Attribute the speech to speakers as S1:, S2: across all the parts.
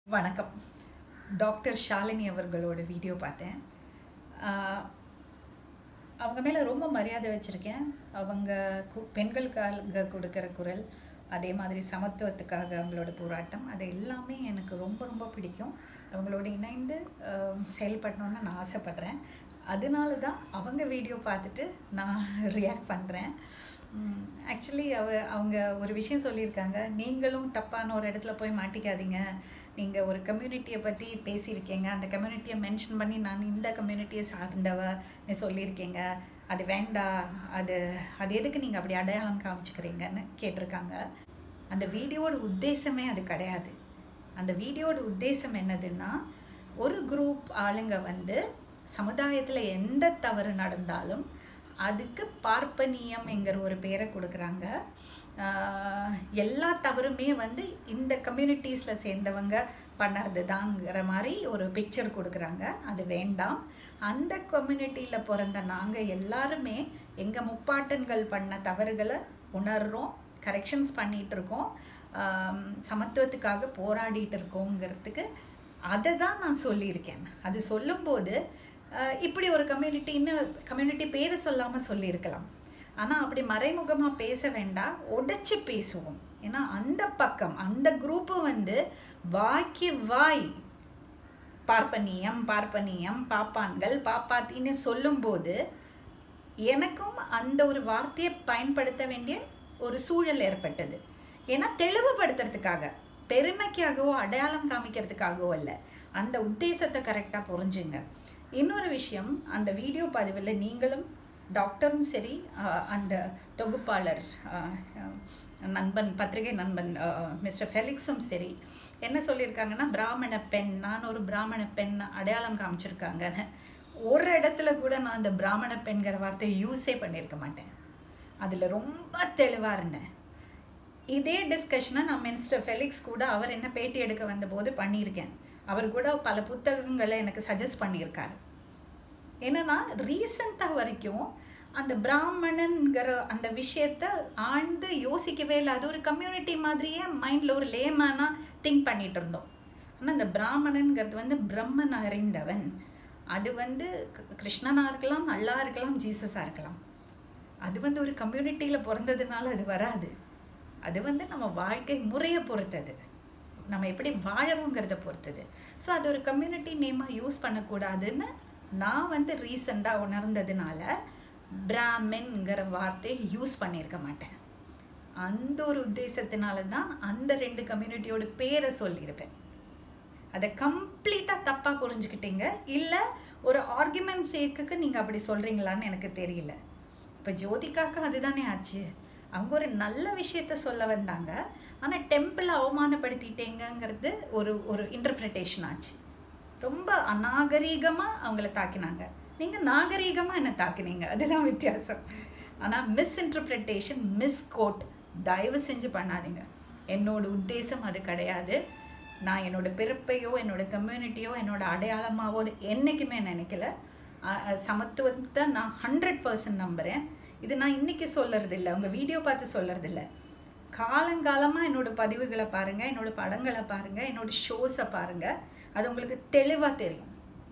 S1: வணக்கம் டாக்டர் ஷாலினி அவர்களோட வீடியோ பார்த்தேன் ஆஹ் அவங்க மேலே ரொம்ப மரியாதை வச்சுருக்கேன் அவங்க கு- பெண்களுக்காக கொடுக்குற குரல் அதே மாதிரி சமத்துவத்துக்காக அவங்களோட போராட்டம் அது எல்லாமே எனக்கு ரொம்ப ரொம்ப பிடிக்கும் அவங்களோட இணைந்து ஆஹ் செயல்படணும்னு நான் ஆசைப்பட்றேன் அதனால தான் அவங்க வீடியோ பார்த்துட்டு நான் ரியாக்ட் பண்ணுறேன் ஆக்சுவலி அவ அவங்க ஒரு விஷயம் சொல்லியிருக்காங்க நீங்களும் தப்பான ஒரு இடத்துல போய் மாட்டிக்காதீங்க நீங்கள் ஒரு கம்யூனிட்டியை பற்றி பேசியிருக்கீங்க அந்த கம்யூனிட்டியை மென்ஷன் பண்ணி நான் இந்த கம்யூனிட்டியை சார்ந்தவன்னு சொல்லியிருக்கீங்க அது வேண்டாம் அது அது எதுக்கு நீங்கள் அப்படி அடையாளம் காமிச்சுக்கிறீங்கன்னு கேட்டிருக்காங்க அந்த வீடியோட உத்தேசமே அது கிடையாது அந்த வீடியோட உத்தேசம் என்னதுன்னா ஒரு குரூப் ஆளுங்க வந்து சமுதாயத்தில் எந்த தவறு நடந்தாலும் அதுக்கு பார்ப்பனியம் என்கிற ஒரு பேரை கொடுக்குறாங்க ஆஹ் எல்லா தவறுமே வந்து இந்த கம்யூனிட்டிஸில் சேர்ந்தவங்க பண்ணுறது தாங்கிற மாதிரி ஒரு பிக்சர் கொடுக்குறாங்க அது வேண்டாம் அந்த கம்யூனிட்டியில் பிறந்த நாங்கள் எல்லாருமே எங்கள் முப்பாட்டன்கள் பண்ண தவறுகளை உணர்றோம் கரெக்ஷன்ஸ் பண்ணிகிட்டு இருக்கோம் ஆம், சமத்துவத்துக்காக போராடிட்டு இருக்கோங்கிறதுக்கு அதை தான் நான் சொல்லியிருக்கேன் அது சொல்லும்போது அஹ், இப்படி ஒரு கம்யூனிட்டி இன்னும் கம்யூனிட்டி பேரை சொல்லாமல் சொல்லியிருக்கலாம் ஆனால் அப்படி மறைமுகமாக பேச வேண்டாம் உடைச்சு பேசுவோம் ஏன்னா அந்த பக்கம் அந்த குரூப்பு வந்து வாய்க்கு வாய் பார்ப்பனியம் பார்ப்பனியம் பாப்பான்கள் பாப்பாத்தின்னு சொல்லும்போது எனக்கும் அந்த ஒரு வார்த்தையை பயன்படுத்த வேண்டிய ஒரு சூழல் ஏற்பட்டது ஏன்னா தெளிவுபடுத்துறதுக்காக பெருமைக்காகவோ அடையாளம் காமிக்கிறதுக்காகவோ இல்லை அந்த உத்தேசத்தை கரெக்டாக புரிஞ்சுங்க இன்னொரு விஷயம் அந்த வீடியோ பதிவில் நீங்களும் டாக்டரும் சரி ஆஹ், அந்த தொகுப்பாளர் ஆஹ், ஆஹ், நண்பன் பத்திரிகை நண்பன் மிஸ்டர் ஃபெலிக்ஸும் சரி என்ன சொல்லியிருக்காங்கன்னா பிராமண பெண் நான் ஒரு பிராமண பெண் அடையாளம் காமிச்சிருக்காங்கன்னு ஒரு இடத்துல கூட நான் அந்த பிராமண பெண்கிற வார்த்தையை யூஸே பண்ணியிருக்க மாட்டேன் அதில் ரொம்ப தெளிவாக இருந்தேன் இதே டிஸ்கஷனை நான் மினிஸ்டர் ஃபெலிக்ஸ் கூட அவர் என்ன பேட்டி எடுக்க வந்தபோது பண்ணியிருக்கேன் அவர் கூட பல புத்தகங்களை எனக்கு சஜஸ்ட் பண்ணியிருக்காரு என்னன்னா ரீசண்டாக வரைக்கும் அந்த பிராமணன்கிற அந்த விஷயத்த ஆழ்ந்து யோசிக்கவே இல்லை அது ஒரு கம்யூனிட்டி மாதிரியே மைண்டில் ஒரு லேமனாக திங்க் பண்ணிட்டு இருந்தோம் ஆனால் அந்த பிராமணன்கிறது வந்து பிரம்மன் அறிந்தவன் அது வந்து க- கிருஷ்ணனா இருக்கலாம் அல்லா இருக்கலாம் ஜீசஸாக இருக்கலாம் அது வந்து ஒரு கம்யூனிட்டியில் பிறந்ததுனால அது வராது அது வந்து நம்ம வாழ்க்கை முறையை பொறுத்தது நம்ம எப்படி வாழறோங்கிறத பொறுத்தது ஸோ அது ஒரு கம்யூனிட்டி நேமாக யூஸ் பண்ணக்கூடாதுன்னு நான் வந்து ரீசெண்டாக உணர்ந்ததுனால பிராமின்ங்கிற வார்த்தையை யூஸ் பண்ணியிருக்க மாட்டேன் அந்த ஒரு உத்தேசத்தினால தான் அந்த ரெண்டு கம்யூனிட்டியோட பேரை சொல்லியிருப்பேன் அதை கம்ப்ளீட்டாக தப்பாக புரிஞ்சுக்கிட்டீங்க இல்லை ஒரு ஆர்குமெண்ட் சேக்குக்கு நீங்கள் அப்படி சொல்கிறீங்களான்னு எனக்கு தெரியல இப்போ ஜோதிகாக்கு அதுதானே ஆச்சு அவங்க ஒரு நல்ல விஷயத்த சொல்ல வந்தாங்க ஆனால் டெம்பிளை அவமானப்படுத்திட்டேங்கங்கிறது ஒரு ஒரு இன்டர்பிரிட்டேஷன் ஆச்சு ரொம்ப அநாகரீகமாக அவங்கள தாக்கினாங்க நீங்கள் நாகரீகமாக என்ன தாக்குனீங்க அதுதான் வித்தியாசம் ஆனால் மிஸ் இன்டர்பிரிட்டேஷன் மிஸ் கோட் தயவு செஞ்சு பண்ணாதீங்க என்னோட உத்தேசம் அது கிடையாது நான் என்னோட பிறப்பையோ என்னோட கம்யூனிட்டியோ என்னோட அடையாளமாவோ என்றைக்குமே நினைக்கல அ- அ- சமத்துவத்தை நான் ஹண்ட்ரட் பர்சன்ட் நம்புகிறேன் இது நான் இன்னைக்கு சொல்கிறது இல்லை உங்கள் வீடியோ பார்த்து சொல்கிறது இல்லை காலங்காலமாக என்னோட பதிவுகளை பாருங்கள் என்னோட படங்களை பாருங்கள் என்னோட ஷோஸை பாருங்கள் அது உங்களுக்கு தெளிவாக தெரியும்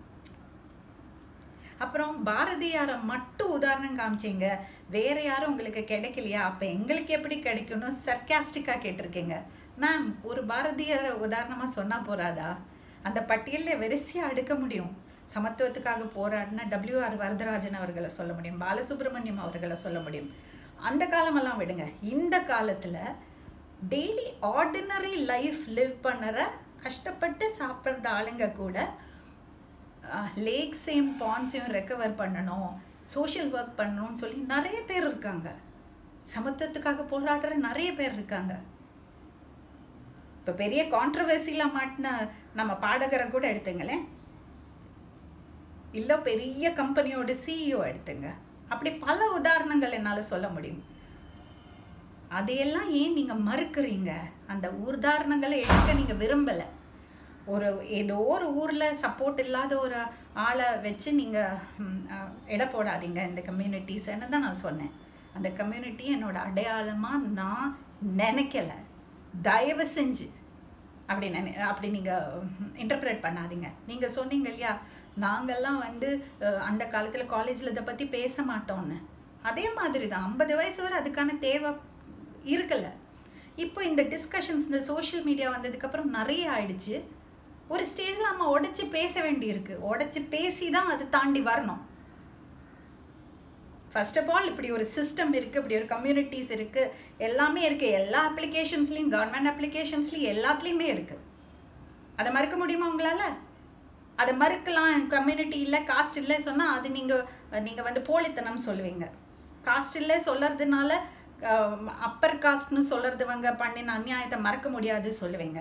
S1: அப்புறம் பாரதியாரை மட்டும் உதாரணம் காமிச்சீங்க வேற யாரும் உங்களுக்கு கிடைக்கலையா அப்போ எங்களுக்கு எப்படி கிடைக்கும்னு சர்க்காஸ்டிக்காக கேட்டிருக்கீங்க மேம் ஒரு பாரதியாரை உதாரணமாக சொன்னால் போறாதா அந்த பட்டியலில் வரிசையாக அடுக்க முடியும் சமத்துவத்துக்காக போராடின டபிள்யூஆர் வரதராஜன் அவர்களை சொல்ல முடியும் பாலசுப்ரமணியம் அவர்களை சொல்ல முடியும் அந்த காலமெல்லாம் விடுங்க இந்த காலத்தில் டெய்லி ஆர்டினரி லைஃப் லிவ் பண்ணுற கஷ்டப்பட்டு சாப்பிட்ற ஆளுங்க கூட லேக்ஸையும் பாண்ட்ஸையும் ரெக்கவர் பண்ணணும் சோஷியல் ஒர்க் பண்ணணும்னு சொல்லி நிறைய பேர் இருக்காங்க சமத்துவத்துக்காக போராடுற நிறைய பேர் இருக்காங்க இப்போ பெரிய கான்ட்ரவர்சியில் மாட்டின நம்ம பாடகரை கூட எடுத்துங்களேன் இல்லை பெரிய கம்பெனியோட சிஇஓ எடுத்துங்க அப்படி பல உதாரணங்கள் என்னால் சொல்ல முடியும் அதையெல்லாம் ஏன் நீங்கள் மறுக்கிறீங்க அந்த உதாரணங்களை எடுக்க நீங்கள் விரும்பலை ஒரு ஏதோ ஒரு ஊரில் சப்போர்ட் இல்லாத ஒரு ஆளை வச்சு நீங்கள் எடை போடாதீங்க இந்த கம்யூனிட்டிஸ்ன்னு தான் நான் சொன்னேன் அந்த கம்யூனிட்டி என்னோட அடையாளமாக நான் நினைக்கல தயவு செஞ்சு அப்படி நினை அப்படி நீங்கள் இன்டர்பிரேட் பண்ணாதீங்க நீங்கள் சொன்னீங்க இல்லையா நாங்கள்லாம் வந்து அஹ், அந்த காலத்தில் காலேஜில் இதை பற்றி பேச மாட்டோம்னு அதே மாதிரி தான் ஐம்பது வயசு வரை அதுக்கான தேவை இருக்கல இப்போ இந்த டிஸ்கஷன்ஸ் இந்த சோஷியல் மீடியா வந்ததுக்கப்புறம் நிறைய ஆயிடுச்சு ஒரு ஸ்டேஜில் நம்ம உடைச்சி பேச வேண்டியிருக்கு உடைச்சி பேசி தான் அது தாண்டி வரணும் ஃபர்ஸ்ட் ஆஃப் ஆல் இப்படி ஒரு சிஸ்டம் இருக்குது இப்படி ஒரு கம்யூனிட்டிஸ் இருக்குது எல்லாமே இருக்குது எல்லா அப்ளிகேஷன்ஸ்லேயும் கவர்மெண்ட் அப்ளிகேஷன்ஸ்லேயும் எல்லாத்துலேயுமே இருக்குது அதை மறுக்க முடியுமா உங்களால் அதை மறுக்கலாம் கம்யூனிட்டி இல்லை காஸ்ட் இல்லை சொன்னால் அது நீங்கள் நீங்கள் வந்து போலித்தனம் சொல்லுவீங்க காஸ்ட் இல்லை சொல்கிறதுனால அப்பர் காஸ்ட்னு சொல்கிறதுவங்க பண்ணின அநியாயத்தை மறக்க முடியாது சொல்லுவீங்க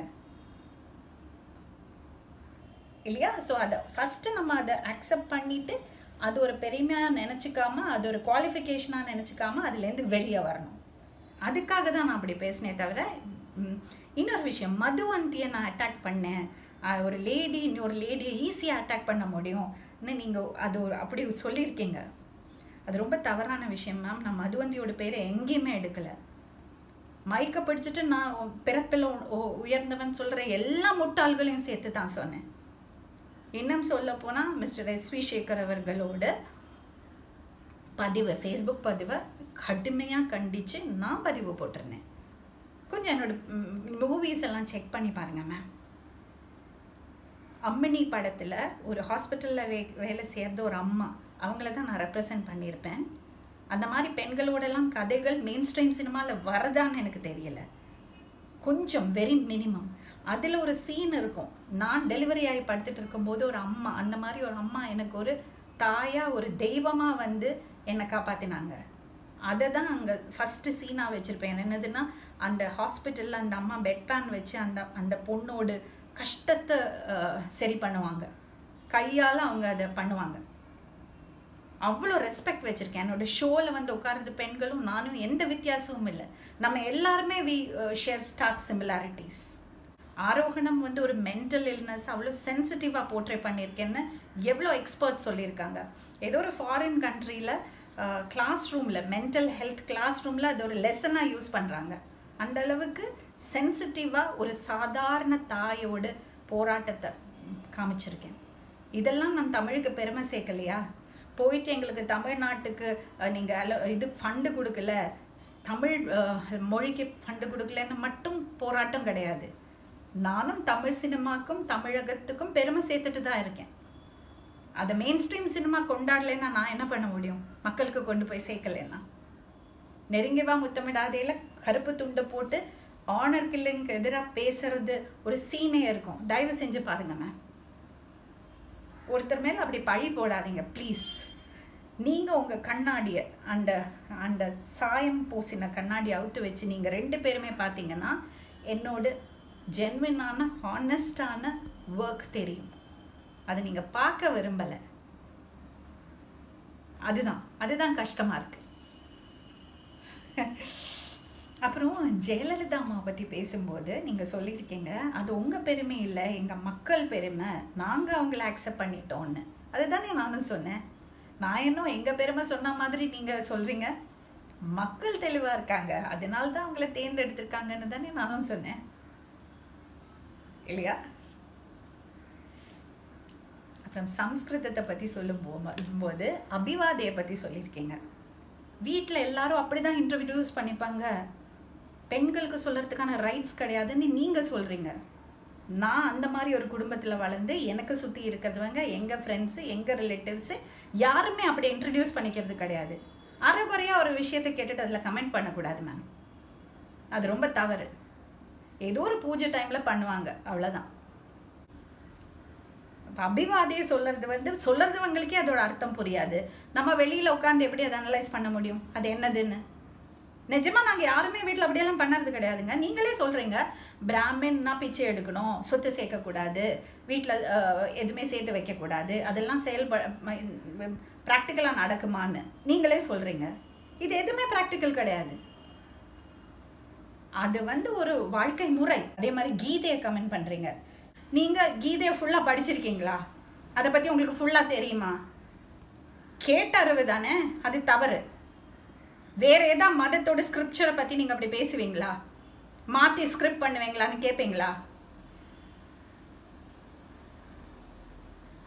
S1: இல்லையா ஸோ அதை ஃபஸ்ட்டு நம்ம அதை அக்செப்ட் பண்ணிவிட்டு அது ஒரு பெருமையாக நினச்சிக்காம அது ஒரு குவாலிஃபிகேஷனாக நினச்சிக்காம அதுலேருந்து வெளியே வரணும் அதுக்காக தான் நான் அப்படி பேசினே தவிர ம், இன்னொரு விஷயம் மதுவந்தியை நான் அட்டாக் பண்ணேன் அஹ், ஒரு லேடி இன்னொரு லேடியை ஈஸியாக அட்டாக் பண்ண முடியும் நீங்கள் அது ஒரு அப்படி சொல்லியிருக்கீங்க அது ரொம்ப தவறான விஷயம் மேம் நான் மதுவந்தியோட பேரை எங்கேயுமே எடுக்கலை மைக்க பிடிச்சிட்டு நான் பிறப்பில் உ- உ- உயர்ந்தவன் சொல்கிற எல்லா முட்டாள்களையும் சேர்த்து தான் சொன்னேன் இன்னும் சொல்ல போனால் மிஸ்டர் எஸ் வி சேகர் அவர்களோட பதிவு ஃபேஸ்புக் பதிவை கடுமையாக கண்டித்து நான் பதிவு போட்டிருந்தேன் கொஞ்சம் என்னோட மூவிஸ் எல்லாம் செக் பண்ணி பாருங்க மேம் அம்மினி படத்தில் ஒரு ஹாஸ்பிட்டலில் வே வேலை செய்கிறது ஒரு அம்மா அவங்கள தான் நான் ரெப்ரசன்ட் பண்ணியிருப்பேன் அந்த மாதிரி பெண்களோடலாம் கதைகள் மெயின் ஸ்ட்ரீம் சினிமாவில் வரதான்னு எனக்கு தெரியல கொஞ்சம் வெரி மினிமம் அதில் ஒரு சீன் இருக்கும் நான் டெலிவரி ஆகி படுத்துட்டு இருக்கும்போது ஒரு அம்மா அந்த மாதிரி ஒரு அம்மா எனக்கு ஒரு தாயாக ஒரு தெய்வமாக வந்து என்னை காப்பாற்றினாங்க அதை தான் அங்கே ஃபஸ்ட்டு சீனாக வச்சுருப்பேன் என்னதுன்னா அந்த ஹாஸ்பிட்டலில் அந்த அம்மா பெட் பேன் வச்சு அந்த அந்த பொண்ணோட கஷ்டத்தை அஹ், சரி பண்ணுவாங்க கையால் அவங்க அதை பண்ணுவாங்க அவ்வளோ ரெஸ்பெக்ட் வச்சுருக்கேன் என்னோட ஷோவில் வந்து உட்கார்ந்து பெண்களும் நானும் எந்த வித்தியாசமும் இல்லை நம்ம எல்லாருமே வி ஷேர் ஸ்டாக் சிமிலாரிட்டிஸ் ஆரோகணம் வந்து ஒரு மென்டல் இல்னஸ் அவ்வளோ சென்சிட்டிவாக போர்ட்ரே பண்ணியிருக்கேன்னு எவ்வளோ எக்ஸ்பர்ட் சொல்லியிருக்காங்க ஏதோ ஒரு ஃபாரின் கண்ட்ரியில் கிளாஸ் ரூமில் மென்டல் ஹெல்த் கிளாஸ் ரூமில் அது ஒரு லெசனாக யூஸ் பண்ணுறாங்க அந்த அளவுக்கு சென்சிட்டிவாக ஒரு சாதாரண தாயோட போராட்டத்தை காமிச்சிருக்கேன் இதெல்லாம் நான் தமிழுக்கு பெருமை சேர்க்கலையா போயிட்டு எங்களுக்கு தமிழ்நாட்டுக்கு நீங்கள் அல இது ஃபண்டு கொடுக்கல ஸ்- தமிழ் அஹ், மொழிக்கு ஃபண்டு கொடுக்கலன்னு மட்டும் போராட்டம் கிடையாது நானும் தமிழ் சினிமாக்கும் தமிழகத்துக்கும் பெருமை சேர்த்துட்டு தான் இருக்கேன் அதை மெயின் ஸ்ட்ரீம் சினிமா கொண்டாடலைன்னா நான் என்ன பண்ண முடியும் மக்களுக்கு கொண்டு போய் சேர்க்கலைன்னா நெருங்கி வா முத்தமிடாதேல கருப்பு துண்டை போட்டு ஆனர் கில்லிங்க்கு எதிராக பேசுறது ஒரு சீனே இருக்கும் தயவு செஞ்சு பாருங்க மேம் ஒருத்தர் மேல அப்படி பழி போடாதீங்க ப்ளீஸ் நீங்கள் உங்கள் கண்ணாடியை அந்த அந்த சாயம் பூசின கண்ணாடியை அவுத்து வச்சு நீங்கள் ரெண்டு பேருமே பார்த்தீங்கன்னா என்னோட ஜென்வினான ஹானஸ்டான ஒர்க் தெரியும் அதை நீங்கள் பார்க்க விரும்பலை அதுதான் அதுதான் கஷ்டமாக இருக்கு அப்புறம் ஜெயலலிதா அம்மா பற்றி பேசும்போது நீங்கள் சொல்லியிருக்கீங்க அது உங்கள் பெருமை இல்லை எங்கள் மக்கள் பெருமை நாங்கள் அவங்கள அக்செப்ட் பண்ணிட்டோன்னு அதுதானே நானும் சொன்னேன் நான் இன்னும் எங்கள் பெருமை சொன்ன மாதிரி நீங்கள் சொல்கிறீங்க மக்கள் தெளிவாக இருக்காங்க அதனால தான் அவங்கள தேர்ந்தெடுத்திருக்காங்கன்னு தானே நானும் சொன்னேன் இல்லையா அப்புறம் சம்ஸ்கிருதத்தை பற்றி சொல்லும் போது அபிவாதையை பற்றி சொல்லியிருக்கீங்க வீட்டில் எல்லாரும் அப்படி தான் இன்ட்ரடியூஸ் பண்ணிப்பாங்க பெண்களுக்கு சொல்கிறதுக்கான ரைட்ஸ் கிடையாதுன்னு நீங்கள் சொல்கிறீங்க நான் அந்த மாதிரி ஒரு குடும்பத்தில் வளர்ந்து எனக்கு சுற்றி இருக்கிறவங்க எங்கள் ஃப்ரெண்ட்ஸு எங்கள் ரிலேட்டிவ்ஸு யாருமே அப்படி இன்ட்ரடியூஸ் பண்ணிக்கிறது கிடையாது அரைகுறையாக ஒரு விஷயத்தை கேட்டுட்டு அதில் கமெண்ட் பண்ணக்கூடாது மேம் அது ரொம்ப தவறு ஏதோ ஒரு பூஜை டைமில் பண்ணுவாங்க அவ்வளோதான் இப்போ அபிவாதியை சொல்கிறது வந்து சொல்கிறதுவங்களுக்கே அதோட அர்த்தம் புரியாது நம்ம வெளியில் உட்காந்து எப்படி அதை அனலைஸ் பண்ண முடியும் அது என்னதுன்னு நிஜமாக நாங்கள் யாருமே வீட்டில் அப்படியெல்லாம் பண்ணறது கிடையாதுங்க நீங்களே சொல்கிறீங்க பிராமின்னா பிச்சை எடுக்கணும் சொத்து சேர்க்கக்கூடாது வீட்டில் எதுவுமே சேர்த்து வைக்கக்கூடாது அதெல்லாம் செயல்ப ப்ராக்டிக்கலாக நடக்குமான்னு நீங்களே சொல்கிறீங்க இது எதுவுமே ப்ராக்டிக்கல் கிடையாது அது வந்து ஒரு வாழ்க்கை முறை அதே மாதிரி கீதையை கமெண்ட் பண்ணுறீங்க நீங்கள் கீதையை ஃபுல்லாக படிச்சிருக்கீங்களா அதை பற்றி உங்களுக்கு ஃபுல்லாக தெரியுமா கேட்ட அறிவு தானே அது தவறு வேற ஏதாவது மதத்தோட ஸ்கிரிப்சரை பற்றி நீங்கள் அப்படி பேசுவீங்களா மாற்றி ஸ்கிரிப்ட் பண்ணுவீங்களான்னு கேட்பீங்களா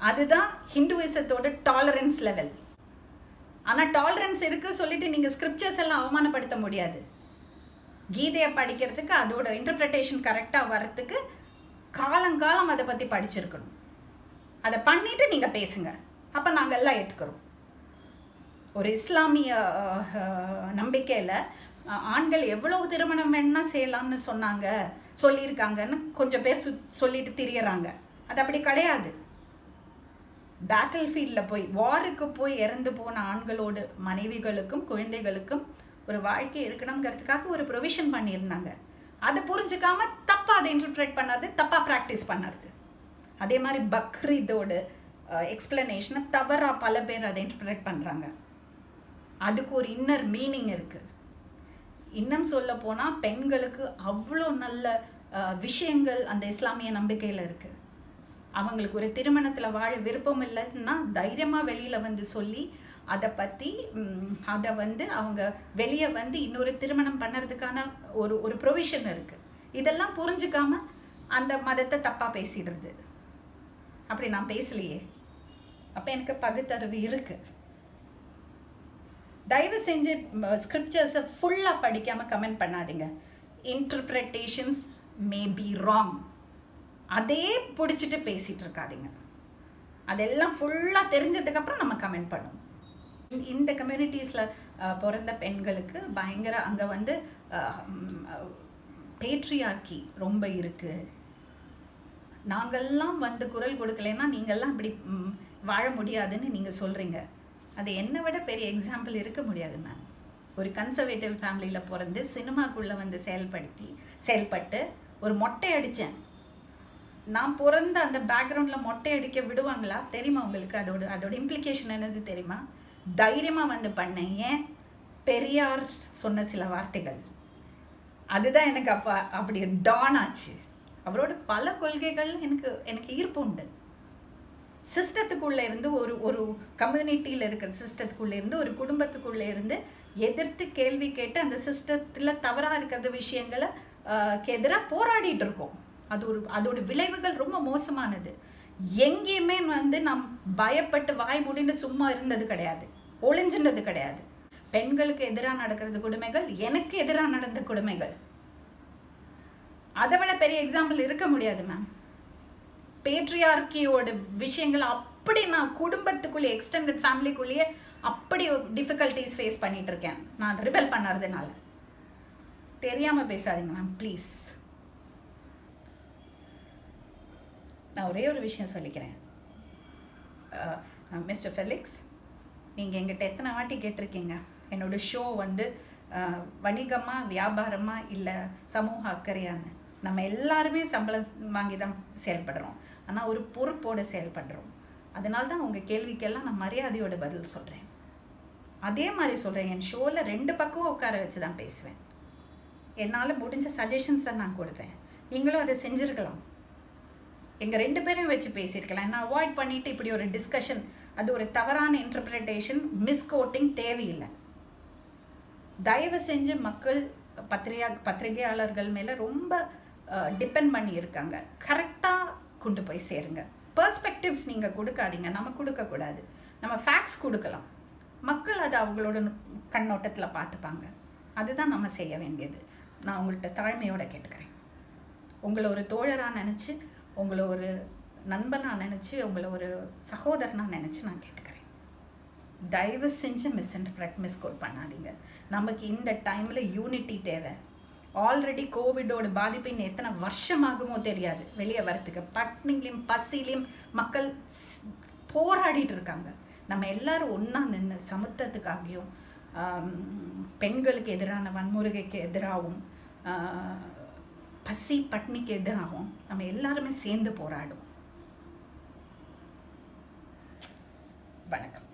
S1: அதுதான் ஹிந்துவிசத்தோட டாலரன்ஸ் லெவல் ஆனால் டாலரன்ஸ் இருக்கு சொல்லிட்டு நீங்கள் ஸ்கிரிப்சர்ஸ் எல்லாம் அவமானப்படுத்த முடியாது கீதையை படிக்கிறதுக்கு அதோட இன்டர்பிரிட்டேஷன் கரெக்டாக வரத்துக்கு காலங்காலம் அதை பற்றி படிச்சிருக்கணும் அதை பண்ணிட்டு நீங்கள் பேசுங்க அப்போ நாங்கள் எல்லாம் ஏற்றுக்கிறோம் ஒரு இஸ்லாமிய நம்பிக்கையில் ஆண்கள் எவ்வளவு திருமணம் வேணா செய்யலாம்னு சொன்னாங்க சொல்லியிருக்காங்கன்னு கொஞ்சம் பேர் சு சொல்லிட்டு திரியறாங்க அது அப்படி கிடையாது பேட்டில் ஃபீல்டில் போய் வாருக்கு போய் இறந்து போன ஆண்களோட மனைவிகளுக்கும் குழந்தைகளுக்கும் ஒரு வாழ்க்கை இருக்கணுங்கிறதுக்காக ஒரு ப்ரொவிஷன் பண்ணியிருந்தாங்க அதை புரிஞ்சுக்காம தப்பாக அதை இன்டர்பிரேட் பண்ணாது தப்பாக ப்ராக்டிஸ் பண்ணாது அதே மாதிரி பக்ரீதோட எக்ஸ்பிளனேஷனை தவறாக பல பேர் அதை இன்டர்பிரேட் பண்ணுறாங்க அதுக்கு ஒரு இன்னர் மீனிங் இருக்குது இன்னும் சொல்ல போனால் பெண்களுக்கு அவ்வளோ நல்ல விஷயங்கள் அந்த இஸ்லாமிய நம்பிக்கையில் இருக்குது அவங்களுக்கு ஒரு திருமணத்தில் வாழ விருப்பம் இல்லைன்னா தைரியமாக வெளியில் வந்து சொல்லி அதை பற்றி அதை வந்து அவங்க வெளியே வந்து இன்னொரு திருமணம் பண்ணுறதுக்கான ஒரு ஒரு ப்ரொவிஷன் இருக்குது இதெல்லாம் புரிஞ்சுக்காம அந்த மதத்தை தப்பாக பேசிடுறது அப்படி நான் பேசலையே அப்போ எனக்கு பகுத்தறிவு இருக்குது தயவு செஞ்சு ஸ்கிரிப்சர்ஸை ஃபுல்லாக படிக்காமல் கமெண்ட் பண்ணாதீங்க இன்டர்பிரட்டேஷன்ஸ் மே பி ராங் அதே பிடிச்சிட்டு பேசிகிட்டு இருக்காதீங்க அதெல்லாம் ஃபுல்லாக தெரிஞ்சதுக்கப்புறம் நம்ம கமெண்ட் பண்ணுவோம் இந்த கம்யூனிட்டிஸில் பிறந்த பெண்களுக்கு பயங்கர அங்கே வந்து பேட்ரியார்கி ரொம்ப இருக்குது நாங்கள்லாம் வந்து குரல் கொடுக்கலைன்னா நீங்கள்லாம் இப்படி வாழ முடியாதுன்னு நீங்கள் சொல்கிறீங்க அது என்னை விட பெரிய எக்ஸாம்பிள் இருக்க முடியாது மேம் ஒரு கன்சர்வேட்டிவ் ஃபேமிலியில் பிறந்து சினிமாக்குள்ளே வந்து செயல்படுத்தி செயல்பட்டு ஒரு மொட்டை அடித்தேன் நான் பிறந்த அந்த பேக்ரவுண்டில் மொட்டை அடிக்க விடுவாங்களா தெரியுமா உங்களுக்கு அதோட அதோட இம்ப்ளிகேஷன் என்னது தெரியுமா தைரியமாக வந்து பண்ணேன் ஏன் பெரியார் சொன்ன சில வார்த்தைகள் அதுதான் எனக்கு அப்போ அப்படி டான் ஆச்சு அவரோட பல கொள்கைகள் எனக்கு எனக்கு ஈர்ப்பு உண்டு சிஸ்டத்துக்குள்ளே இருந்து ஒரு ஒரு கம்யூனிட்டியில் இருக்கிற சிஸ்டத்துக்குள்ளே இருந்து ஒரு குடும்பத்துக்குள்ளே இருந்து எதிர்த்து கேள்வி கேட்டு அந்த சிஸ்டத்தில் தவறாக இருக்கிற விஷயங்களை எதிராக போராடிட்டு இருக்கோம் அது ஒரு அதோட விளைவுகள் ரொம்ப மோசமானது எங்கேயுமே வந்து நாம் பயப்பட்டு வாய் முடிந்து சும்மா இருந்தது கிடையாது ஒளிஞ்சின்றது கிடையாது பெண்களுக்கு எதிராக நடக்கிறது கொடுமைகள் எனக்கு எதிராக நடந்த கொடுமைகள் அதை விட பெரிய எக்ஸாம்பிள் இருக்க முடியாது மேம் பேட்ரியார்கியோட விஷயங்கள் அப்படி நான் குடும்பத்துக்குள்ளேயே எக்ஸ்டெண்டட் ஃபேமிலிக்குள்ளேயே அப்படி டிஃபிகல்ட்டிஸ் ஃபேஸ் பண்ணிட்டு இருக்கேன் நான் ரிபெல் பண்ணறதுனால தெரியாமல் பேசாதீங்க மேம் ப்ளீஸ் நான் ஒரே ஒரு விஷயம் சொல்லிக்கிறேன் மிஸ்டர் ஃபெலிக்ஸ் நீங்கள் எங்கிட்ட எத்தனை வாட்டி கேட்டிருக்கீங்க என்னோட ஷோ வந்து வணிகமாக வியாபாரமாக இல்லை சமூக அக்கறையான்னு நம்ம எல்லாருமே சம்பளம் வாங்கி தான் செயல்படுறோம் ஆனால் ஒரு பொறுப்போடு செயல்படுறோம் அதனால தான் உங்கள் கேள்விக்கெல்லாம் நான் மரியாதையோட பதில் சொல்கிறேன் அதே மாதிரி சொல்கிறேன் என் ஷோவில் ரெண்டு பக்கம் உட்கார வச்சு தான் பேசுவேன் என்னால் முடிஞ்ச சஜஷன்ஸை நான் கொடுப்பேன் நீங்களும் அதை செஞ்சுருக்கலாம் எங்கள் ரெண்டு பேரையும் வச்சு பேசியிருக்கலாம் நான் அவாய்ட் பண்ணிவிட்டு இப்படி ஒரு டிஸ்கஷன் அது ஒரு தவறான இன்டர்பிரிட்டேஷன் மிஸ்கோட்டிங் தேவையில்லை தயவு செஞ்சு மக்கள் பத்திரிகா பத்திரிகையாளர்கள் மேலே ரொம்ப டிபெண்ட் பண்ணி இருக்காங்க கரெக்டாக கொண்டு போய் சேருங்க பர்ஸ்பெக்டிவ்ஸ் நீங்கள் கொடுக்காதீங்க நம்ம கொடுக்கக்கூடாது நம்ம ஃபேக்ட்ஸ் கொடுக்கலாம் மக்கள் அதை அவங்களோட கண்ணோட்டத்தில் பார்த்துப்பாங்க அதுதான் நம்ம செய்ய வேண்டியது நான் உங்கள்கிட்ட தாழ்மையோடு கேட்டுக்கிறேன் உங்களை ஒரு தோழராக நினச்சி உங்களை ஒரு நண்பனாக நினச்சி உங்களை ஒரு சகோதரனாக நினச்சி நான் கேட்டுக்கிறேன் தயவு செஞ்சு மிஸ்இன்டர்பிரட் மிஸ்கோட் பண்ணாதீங்க நமக்கு இந்த டைமில் யூனிட்டி தேவை ஆல்ரெடி கோவிடோட பாதிப்பு இன்னும் எத்தனை வருஷமாகுமோ தெரியாது வெளியே வரத்துக்கு பட்னிலையும் பசிலையும் மக்கள் போராடிட்டு இருக்காங்க நம்ம எல்லாரும் ஒன்றா நின்று சமத்துவத்துக்காகியும் பெண்களுக்கு எதிரான வன்முறைக்கு எதிராகவும் பசி பட்னிக்கு எதிராகவும் நம்ம எல்லாருமே சேர்ந்து போராடும் வணக்கம்